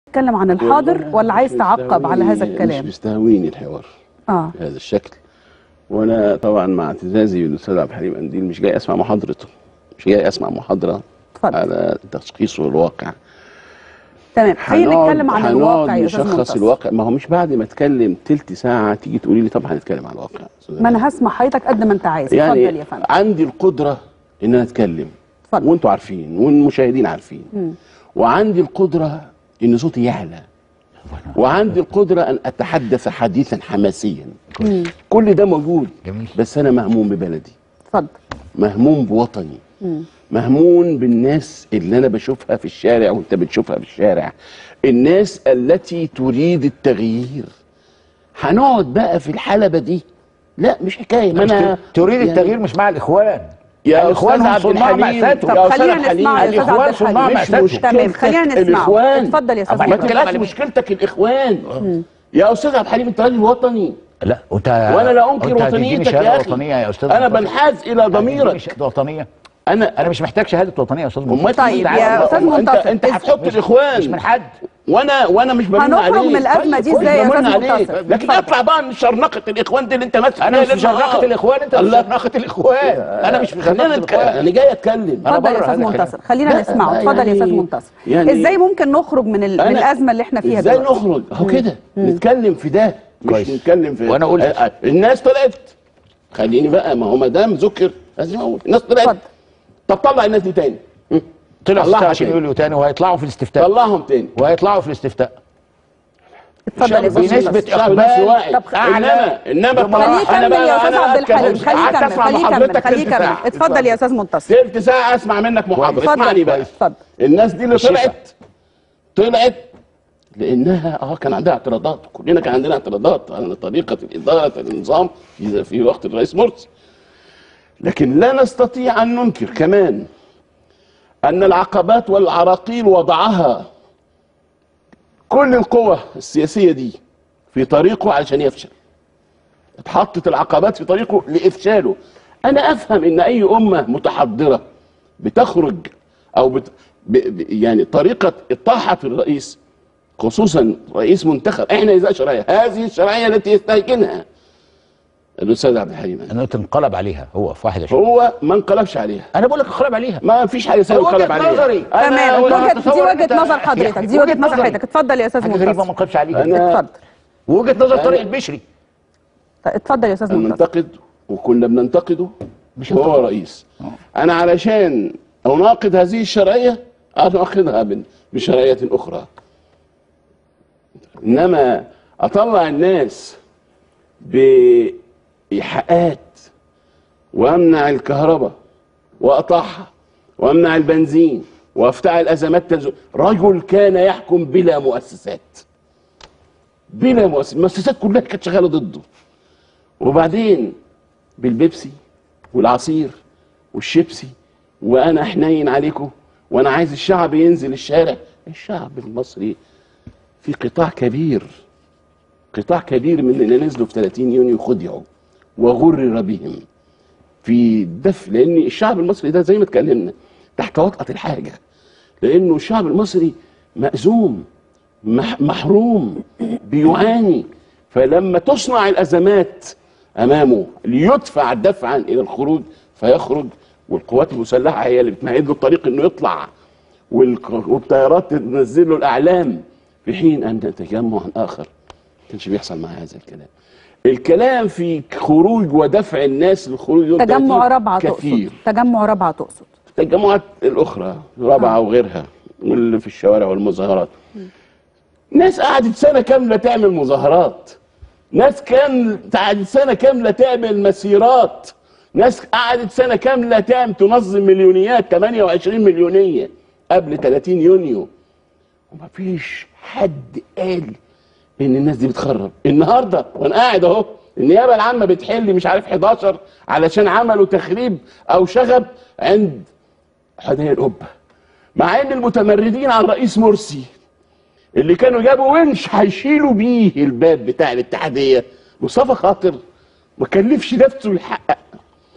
تتكلم عن الحاضر والله ولا عايز مش تعقب على هذا مستهويني- الكلام مش مستهويني الحوار اه بهذا الشكل وانا طبعا مع اعتزازي بالاستاذ عبد الحليم قنديل مش جاي اسمع محاضرته مش جاي اسمع محاضره اتفضل على تشخيصه الواقع تمام خلينا هنقعد- نتكلم عن هنقعد الواقع يا استاذ نشخص منتصر الواقع ما هو مش بعد ما اتكلم تلت ساعه تيجي تقولي لي طب هنتكلم عن الواقع ما انا هسمع حضرتك قد ما انت عايز اتفضل يعني يا فندم عندي القدره ان انا اتكلم اتفضل. وانتوا عارفين والمشاهدين عارفين وعندي القدره ان صوتي يعلى وعندي القدره ان اتحدث حديثا حماسيا كل ده موجود جميل. بس انا مهموم ببلدي اتفضل مهموم بوطني مهموم بالناس اللي انا بشوفها في الشارع وانت بتشوفها في الشارع الناس التي تريد التغيير هنقعد بقى في الحلبة دي لا مش حكاية ما انا تريد يعني- التغيير مش مع الاخوان يا الاخوان أستاذ هم عبد صناع الحليم مأساتهم طب يا أستاذ خلينا عبد الحليم، نسمع يا استاذ الإخوان عبد صناع الحليم مش مأساتهم. تمام خلينا مشكلتك نسمع الإخوان. اتفضل يا استاذ أما ما منتصر تكلمش مشكلتك الاخوان يا استاذ عبد الحليم انت راجل وطني لا وانت وانا لا انكر وأنت هتديني وطنيتك شهاده يا اخي وطنيه يا استاذ انا منتصر. بنحاز الى هتديني ضميرك شهاده وطنيه انا انا مش محتاج شهاده وطنيه يا استاذ منتصر امال طيب أنت يا عارف- أستاذ انت منتصر، انت إز- هتحط مش الاخوان من حد وانا وانا مش بمن هنخرج عليك من الأزمة دي كويس، إزاي يا مش بمن أستاذ عليك. منتصر؟ لكن اتفضل. اطلع بقى من شرنقه الاخوان دي اللي انت ماسك انا مش فيها في ليل شرنقه نهار. الاخوان انت في الله. شرنقه الاخوان انا مش في خلينا شرنقه نتك... الاخوان انا جاي اتكلم أنا اتفضل يا بره استاذ هذا منتصر الكلام. خلينا لا، نسمعه لا، اتفضل يا يعني- استاذ منتصر يعني- ازاي ممكن نخرج من ال... من أنا- الازمه اللي احنا فيها ازاي دلوقتي نخرج اهو كده نتكلم في ده مش كويس. نتكلم في وأنا قلت. آه، آه، الناس طلعت خليني بقى ما هو ما دام ذكر لازم اقول الناس طلعت اتفضل. طب طلع الناس دي تاني م. طلع طلعها 26 تاني. يوليو تاني وهيطلعوا في الاستفتاء طلعهم تاني وهيطلعوا في الاستفتاء اتفضل يا الشعب استاذ المصري- منتصر بنسبة الشعب إقبال المصري واعي. طب أعلى. انما انما خليه يكمل بقى- يا استاذ أنا عبد الحليم أتكلم. خليه قعدت يكمل أسمع خليه يكمل محاضرتك خليه تلت يكمل ساعة. اتفضل يا استاذ منتصر تلت ساعة اسمع منك محاضرة اتفضل. اسمعني بقى اتفضل. الناس دي اللي الشفا. طلعت طلعت لانها اه كان عندها اعتراضات كلنا كان عندنا اعتراضات على طريقة الإدارة النظام في في وقت الرئيس مرسي لكن لا نستطيع ان ننكر كمان ان العقبات والعراقيل وضعها كل القوى السياسية دي في طريقه علشان يفشل اتحطت العقبات في طريقه لافشاله انا افهم ان اي امه متحضره بتخرج او بت... ب... ب... يعني طريقه اطاحه الرئيس خصوصا رئيس منتخب احنا اذا شرعيه هذه الشرعيه التي يستهجنها الاستاذ عبد الحليم انه تنقلب عليها هو في 21 هو ما انقلبش عليها انا بقول لك انقلب عليها ما فيش حاجه اسمها هو انقلب وجهة عليها نظري. أنا تمام أقول- وجهة- دي أتصور وجهه أنت- نظر حضرتك دي وجهه نظر حضرتك اتفضل يا استاذ حاجه غريبه ما منتصر انقلبش عليها أنا- اتفضل وجهه نظر أنا- طارق البشري طيب اتفضل يا استاذ منتصر ننتقد وكنا بننتقده مش وهو انتقاد. رئيس انا علشان اناقض هذه الشرعيه اناقضها بال- بشرعيه اخرى انما اطلع الناس بايحاءات وامنع الكهرباء واقطعها وامنع البنزين وافتعل ازمات تزول رجل كان يحكم بلا مؤسسات بلا مؤسسات المؤسسات كلها كانت شغاله ضده وبعدين بالبيبسي والعصير والشيبسي وانا حنين عليكم وانا عايز الشعب ينزل الشارع الشعب المصري في قطاع كبير قطاع كبير من اللي نزلوا في 30 يونيو خدعوا وغرر بهم في دف لان الشعب المصري ده زي ما اتكلمنا تحت وطأة الحاجه لانه الشعب المصري مأزوم مح- محروم بيعاني فلما تصنع الازمات امامه ليدفع دفعا الى الخروج فيخرج والقوات المسلحه هي اللي بتمهد له الطريق انه يطلع والك- والطيارات تنزل له الاعلام في حين ان تجمع اخر ما كانش بيحصل مع هذا الكلام الكلام في خروج ودفع الناس للخروج يوم تجمع 30 رابعه كثير تقصد تجمع رابعه تقصد التجمعات الاخرى رابعه وغيرها واللي في الشوارع والمظاهرات ناس قعدت سنه كامله تعمل مظاهرات ناس كان قعدت سنه كامله تعمل مسيرات ناس قعدت سنه كامله تعمل تنظم مليونيات 28 مليونيه قبل 30 يونيو ومفيش حد قال ان الناس دي بتخرب النهارده وانا قاعد اهو النيابه العامه بتحل مش عارف 11 علشان عملوا تخريب او شغب عند حدائق القبه مع ان المتمردين عن رئيس مرسي اللي كانوا جابوا ونش هيشيلوا بيه الباب بتاع الاتحاديه مصطفى خاطر ما كلفش نفسه يحقق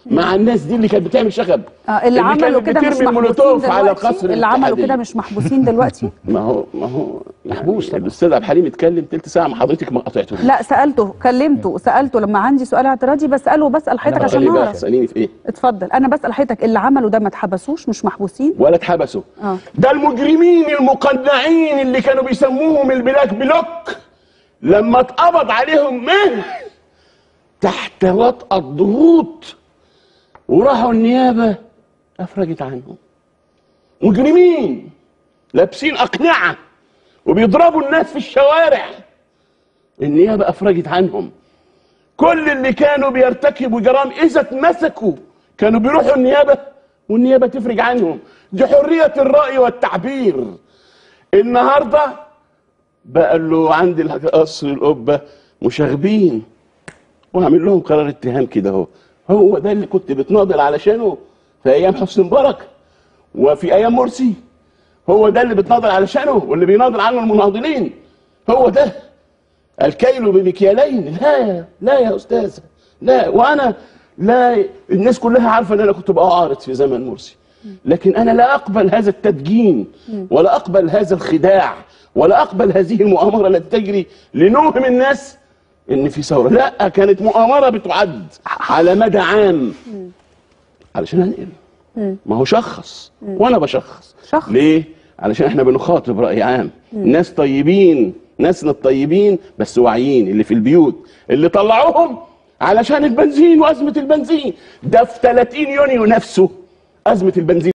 مع الناس دي اللي كانت بتعمل شغب آه اللي عملوا كانت كده مش بترمي محبوسين المولوتوف على دلوقتي قصر اللي عملوا الاتحادية. كده مش محبوسين دلوقتي ما هو ما هو يعني محبوس طبعا. الاستاذ عبد الحليم اتكلم تلت ساعه مع حضرتك ما قطعته لا سالته كلمته سالته لما عندي سؤال اعتراضي بساله بسال حضرتك عشان ليه بقى اعرف تساليني في ايه اتفضل انا بسال حضرتك اللي عملوا ده ما اتحبسوش مش محبوسين ولا اتحبسوا آه. ده المجرمين المقنعين اللي كانوا بيسموهم البلاك بلوك لما اتقبض عليهم من تحت وطأة الضغوط وراحوا النيابة أفرجت عنهم مجرمين لابسين أقنعة وبيضربوا الناس في الشوارع النيابة أفرجت عنهم كل اللي كانوا بيرتكبوا جرائم إذا اتمسكوا كانوا بيروحوا النيابة والنيابة تفرج عنهم دي حرية الرأي والتعبير النهاردة بقى له عند قصر القبة مشاغبين وعامل لهم قرار اتهام كده اهو هو ده اللي كنت بتناضل علشانه في ايام حسني مبارك وفي ايام مرسي هو ده اللي بتناضل علشانه واللي بيناضل عنه المناضلين هو ده الكيل بمكيالين لا لا يا استاذ لا وانا لا الناس كلها عارفه ان انا كنت بعارض في زمن مرسي لكن انا لا اقبل هذا التدجين ولا اقبل هذا الخداع ولا اقبل هذه المؤامره التي تجري لنوهم الناس ان في ثوره لا كانت مؤامره بتعد على مدى عام علشان انقل ما هو شخص وانا بشخص شخص. ليه علشان احنا بنخاطب راي عام ناس طيبين ناسنا الطيبين بس واعيين اللي في البيوت اللي طلعوهم علشان البنزين وازمه البنزين ده في 30 يونيو نفسه ازمه البنزين